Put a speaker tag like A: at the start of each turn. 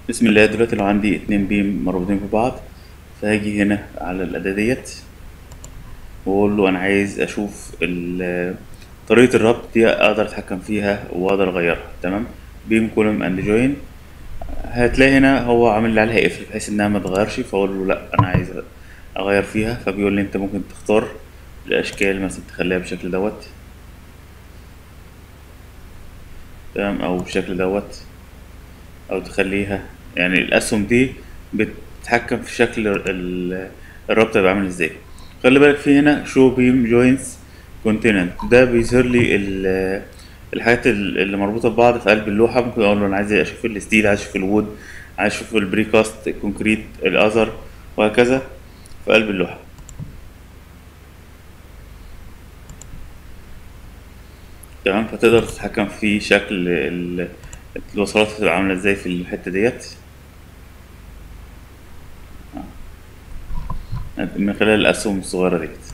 A: بسم الله دلوقتي لو عندي اتنين بيم مربوطين ببعض فهاجي هنا على الأداة ديت وأقول له أنا عايز أشوف ال- طريقة الربط دي أقدر أتحكم فيها وأقدر أغيرها تمام بيم كولوم أند جوين هتلاقي هنا هو عامل لي عليها قفل بحيث إنها ما تتغيرش فأقول له لأ أنا عايز أغير فيها فبيقول لي أنت ممكن تختار الأشكال مثلا تخليها بالشكل دوت تمام أو بالشكل دوت او تخليها يعني الاسهم دي بتتحكم في شكل ال- الرابطه يبقى عامل ازاي خلي بالك في هنا شو بيم جوينتس كونتيننت ده بيظهر لي ال- الحاجات ال- اللي مربوطه ببعض في قلب اللوحه ممكن اقول له انا عايز اشوف الستيل عايز اشوف الوود عايز اشوف البريكاست الكونكريت الاذر وهكذا في قلب اللوحه تمام فتقدر تتحكم في شكل ال- الوصلات هتبقى عاملة ازاي في الحتة ديت من خلال الأسهم الصغيرة ديت